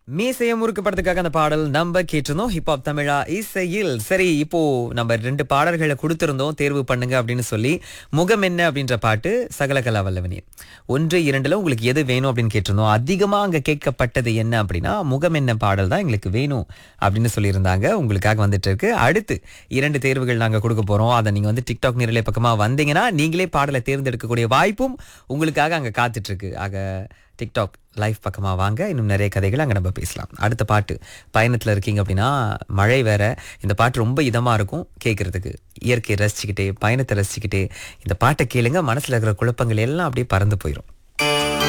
மீசைய முறுக்கு படத்துக்காக அந்த பாடல் நம்ம கேட்டிருந்தோம் ஹிப்ஹாப் தமிழா இசையில் சரி இப்போ நம்ம ரெண்டு பாடல்களை கொடுத்திருந்தோம் தேர்வு பண்ணுங்க அப்படின்னு சொல்லி முகம் என்ன அப்படின்ற பாட்டு சகலகலா வல்லவனி ஒன்று இரண்டுல உங்களுக்கு எது வேணும் அப்படின்னு கேட்டிருந்தோம் அதிகமா அங்க கேட்கப்பட்டது என்ன அப்படின்னா முகம் என்ன பாடல் தான் எங்களுக்கு வேணும் அப்படின்னு சொல்லியிருந்தாங்க உங்களுக்காக வந்துட்டு இருக்கு அடுத்து இரண்டு தேர்வுகள் நாங்க கொடுக்க போறோம் அதை நீங்க வந்து டிக்டாக் நேரலை பக்கமா வந்தீங்கன்னா நீங்களே பாடலை தேர்ந்தெடுக்கக்கூடிய வாய்ப்பும் உங்களுக்காக அங்க காத்துட்டு இருக்கு ஆக டிக்டாக் லைவ் பக்கமா வாங்க இன்னும் நிறைய கதைகள் அங்கே நம்ம பேசலாம் அடுத்த பாட்டு பயணத்தில் இருக்கீங்க அப்படின்னா மழை வேற இந்த பாட்டு ரொம்ப இதமாக இருக்கும் கேட்குறதுக்கு இயற்கையை ரசிச்சுக்கிட்டே பயணத்தை ரசிச்சுக்கிட்டே இந்த பாட்டை கேளுங்க மனசில் இருக்கிற குழப்பங்கள் எல்லாம் அப்படியே பறந்து போயிடும்